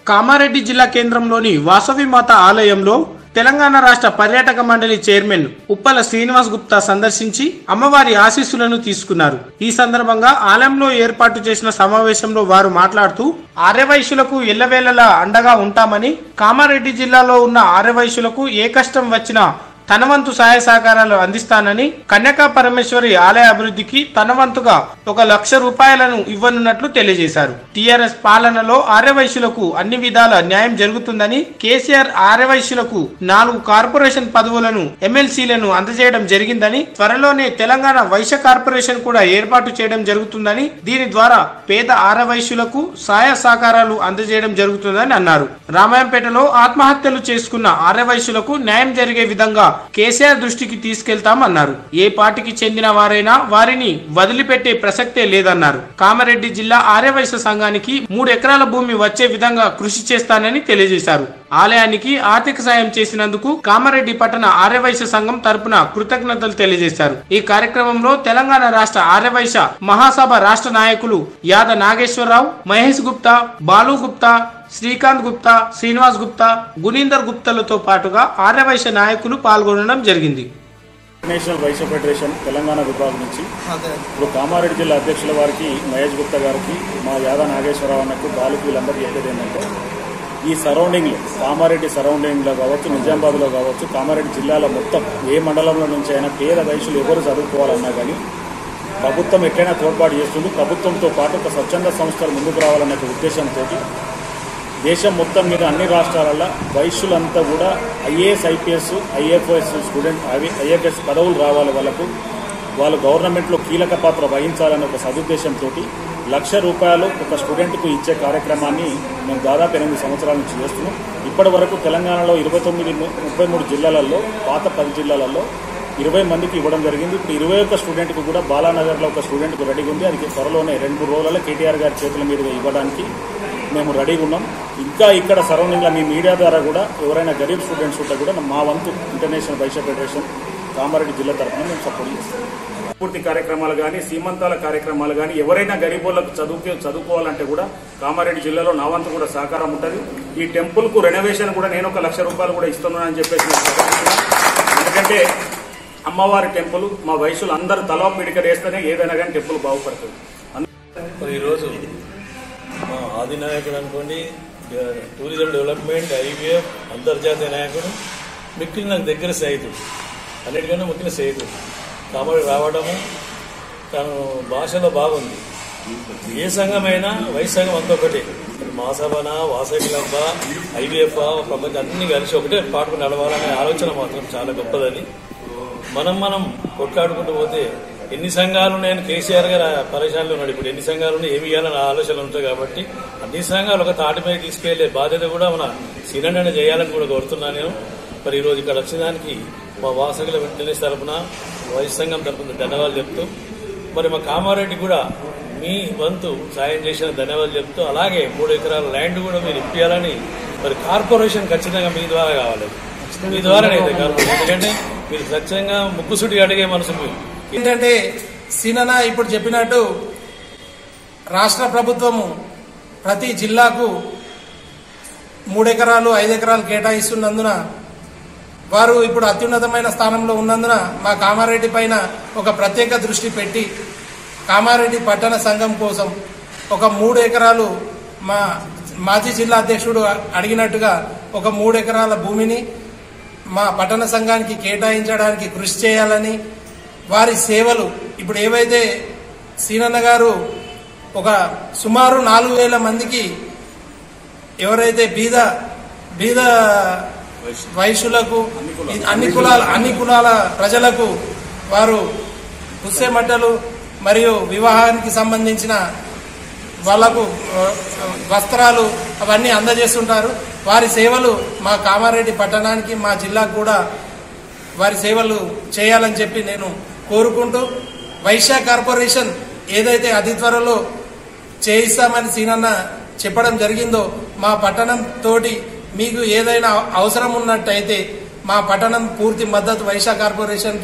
కామారెడ్డి జిల్లా కేంద్రంలోని వాసవి మాత ఆలయంలో తెలంగాణ రాష్ట్ర పర్యాటక మండలి చైర్మన్ ఉప్పల శ్రీనివాస్ గుప్తా సందర్శించి అమ్మవారి ఆశీస్సులను తీసుకున్నారు ఈ సందర్భంగా ఆలయంలో ఏర్పాటు చేసిన సమావేశంలో వారు మాట్లాడుతూ ఆర్యవైశ్యులకు ఎల్లవేళలా అండగా ఉంటామని కామారెడ్డి జిల్లాలో ఉన్న ఆర్యవైశ్యులకు ఏ కష్టం వచ్చినా తన వంతు సహాయ సహకారాలు అందిస్తానని కన్యకా పరమేశ్వరి ఆలయ అభివృద్ధికి తన వంతుగా ఒక లక్ష రూపాయలను ఇవ్వనున్నట్లు తెలియజేశారు టీఆర్ఎస్ పాలనలో ఆర్యవైశ్యులకు అన్ని విధాల న్యాయం జరుగుతుందని కేసీఆర్ ఆర్యవైశ్యులకు నాలుగు కార్పొరేషన్ పదవులను ఎమ్మెల్సీలను అందజేయడం జరిగిందని త్వరలోనే తెలంగాణ వైశ్య కార్పొరేషన్ కూడా ఏర్పాటు చేయడం జరుగుతుందని దీని ద్వారా పేద ఆర్యవైశ్యులకు సహాయ సహకారాలు అందజేయడం జరుగుతుందని అన్నారు రామాయంపేటలో ఆత్మహత్యలు చేసుకున్న ఆర్యవైశ్యులకు న్యాయం జరిగే విధంగా కేసీఆర్ దృష్టికి తీసుకెళ్తామన్నారు ఏ పార్టీకి చెందిన వారైనా వారిని వదిలిపెట్టే ప్రసక్తే లేదన్నారు కామారెడ్డి జిల్లా ఆర్యవైశ్య సంఘానికి మూడు ఎకరాల భూమి వచ్చే విధంగా కృషి చేస్తానని తెలియజేశారు ఆలయానికి ఆర్థిక సాయం చేసినందుకు కామారెడ్డి పట్టణ ఆర్యవైశ్య సంఘం తరపున కృతజ్ఞతలు తెలియజేశారు ఈ కార్యక్రమంలో తెలంగాణ రాష్ట్ర ఆర్యవైశ్య మహాసభ రాష్ట్ర నాయకులు యాద నాగేశ్వరరావు మహేష్ గుప్తా బాలు గుప్తా శ్రీకాంత్ గుప్తా శ్రీనివాస్ గుప్తా గునీందర్ గుప్తలతో పాటుగా ఆర్యవైశ్య నాయకులు పాల్గొనడం జరిగింది నేషనల్ వైశ్య ఫెడరేషన్ తెలంగాణ విభాగం నుంచి ఇప్పుడు కామారెడ్డి జిల్లా అధ్యక్షుల వారికి మహేష్ గుప్తా గారికి మా యాదా నాగేశ్వరరావు అన్నకు బాలుకి వీళ్ళందరికీ చెప్పేది ఏంటంటే ఈ సరౌండింగ్లో కామారెడ్డి సరౌండింగ్లో కావచ్చు నిజామాబాద్లో కావచ్చు కామారెడ్డి జిల్లాలో మొత్తం ఏ మండలంలో నుంచి అయినా పేద వయసులు ఎవరు చదువుకోవాలన్నా కానీ ప్రభుత్వం ఎట్లయినా తోడ్పాటు చేస్తుంది ప్రభుత్వంతో పాటు ఒక స్వచ్ఛంద సంస్థలు ముందుకు రావాలనే ఒక ఉద్దేశంతో దేశం మొత్తం మీద అన్ని రాష్ట్రాలలో వైశ్యులంతా కూడా IAS IPS IFS student IFS పదవులు రావాలి వాళ్ళకు వాళ్ళు గవర్నమెంట్లో కీలక పాత్ర వహించాలనే ఒక సదుద్దేశంతో లక్ష రూపాయలు ఒక స్టూడెంట్కు ఇచ్చే కార్యక్రమాన్ని మేము దాదాపు ఎనిమిది సంవత్సరాల నుంచి చేస్తున్నాం ఇప్పటి వరకు తెలంగాణలో ఇరవై తొమ్మిది ముప్పై మూడు జిల్లాలలో పాత పది జిల్లాలలో ఇరవై మందికి ఇవ్వడం జరిగింది ఇప్పుడు ఇరవై ఒక్క స్టూడెంట్కు కూడా బాలానగర్లో ఒక స్టూడెంట్కు రెడీగా ఉంది అది త్వరలోనే రెండు మూడు రోజులలో కేటీఆర్ గారి చేతుల మీదుగా ఇవ్వడానికి మేము రెడీగా ఉన్నాం ఇంకా ఇక్కడ సరౌండింగ్లో మీ మీడియా ద్వారా కూడా ఎవరైనా గరీబ్ స్టూడెంట్స్ ఉంటే కూడా మా వంతు ఇంటర్నేషనల్ వైశ్య ఫెడరేషన్ కామారెడ్డి జిల్లా తరఫున మేము సపోర్ట్ చేస్తాం పూర్తి కార్యక్రమాలు కానీ సీమంతాల కార్యక్రమాలు కానీ ఎవరైనా గరీబోళ్ళకు చదువుకే చదువుకోవాలంటే కూడా కామారెడ్డి జిల్లాలో నా వంతు కూడా సహకారం ఉంటుంది ఈ టెంపుల్ కు రెనోవేషన్ కూడా నేను ఒక లక్ష రూపాయలు కూడా ఇస్తున్నానని చెప్పేసి నేను ప్రకటిస్తున్నాను. ఎందుకంటే అమ్మవారి టెంపుల్ మా వయసులు అందరూ తలా పిడికలు వేస్తేనే ఏదైనా కానీ టెంపుల్ బాగుపడుతుంది మరి ఈరోజు మా ఆది నాయకుడు అనుకోండి టూరిజం డెవలప్మెంట్ ఐవీఎఫ్ అంతర్జాతీయ నాయకుడు మిక్కిలి నాకు దగ్గర స్నేహితుడు అన్నిటికన్నా ముఖ్య స్నేహితుడు కాబట్టి రావడము తను భాషలో బాగుంది ఏ సంఘమైనా వైస్ సంఘం అంతా ఒకటే మాసభన వాసవి క్లబ్బ ఐవీఎఫ్ ప్రపంచం అన్ని కలిసి ఒకటే పాటుకు నడవాలనే ఆలోచన మాత్రం చాలా గొప్పదని మనం మనం కొట్లాడుకుంటూ పోతే ఎన్ని సంఘాలు నేను కేసీఆర్ గారు పరేషాన్లో ఉన్నాడు ఇప్పుడు ఎన్ని సంఘాలు ఉన్నాయి ఏమి ఇవ్వాలని ఆలోచనలు ఉంటాయి కాబట్టి అన్ని సంఘాలు ఒక తాటిపై తీసుకెళ్లే బాధ్యత కూడా మన సినండనే చేయాలని కూడా కోరుతున్నాను నేను మరి ఈరోజు ఇక్కడ వచ్చేదానికి మా వాసకుల వెంటనే తరపున వైస్ సంఘం తరపున ధన్యవాదాలు చెప్తూ మరి మా కామారెడ్డి కూడా మీ వంతు సాయం చేసిన ధన్యవాదాలు చెప్తూ అలాగే మూడు ఎకరాల ల్యాండ్ కూడా మీరు ఇప్పించాలని మరి కార్పొరేషన్ ఖచ్చితంగా మీ ద్వారా కావాలి మీ ద్వారానైతే కార్పొరేషన్ ఎందుకంటే మీరు స్వచ్ఛంగా ముక్కుసుటి అడిగే మనసు మీరు ఏంటంటే సీనన్న ఇప్పుడు చెప్పినట్టు రాష్ట్ర ప్రభుత్వము ప్రతి జిల్లాకు మూడు ఎకరాలు ఐదు ఎకరాలు కేటాయిస్తున్నందున వారు ఇప్పుడు అత్యున్నతమైన స్థానంలో ఉన్నందున మా కామారెడ్డి పైన ఒక ప్రత్యేక దృష్టి పెట్టి కామారెడ్డి పట్టణ సంఘం కోసం ఒక మూడు ఎకరాలు మా మాజీ జిల్లా అధ్యక్షుడు అడిగినట్టుగా ఒక మూడు ఎకరాల భూమిని మా పట్టణ సంఘానికి కేటాయించడానికి కృషి చేయాలని వారి సేవలు ఇప్పుడు ఏవైతే సీనన్న గారు ఒక సుమారు నాలుగు వేల మందికి ఎవరైతే బీద బీద వైశ్యులకు అన్ని కులాల అన్ని కులాల ప్రజలకు వారు పుస్సెమట్టలు మరియు వివాహానికి సంబంధించిన వాళ్లకు ఆ, వస్త్రాలు అవన్నీ అందజేస్తుంటారు వారి సేవలు మా కామారెడ్డి పట్టణానికి మా జిల్లాకు కూడా వారి సేవలు చేయాలని చెప్పి నేను కోరుకుంటూ వైశ్య కార్పొరేషన్ ఏదైతే అతి త్వరలో చేయిస్తామని సీనన్న చెప్పడం జరిగిందో మా పట్టణం తోటి మీకు ఏదైనా అవసరం ఉన్నట్టయితే మా పట్టణం పూర్తి మద్దతు వైశ్య కార్పొరేషన్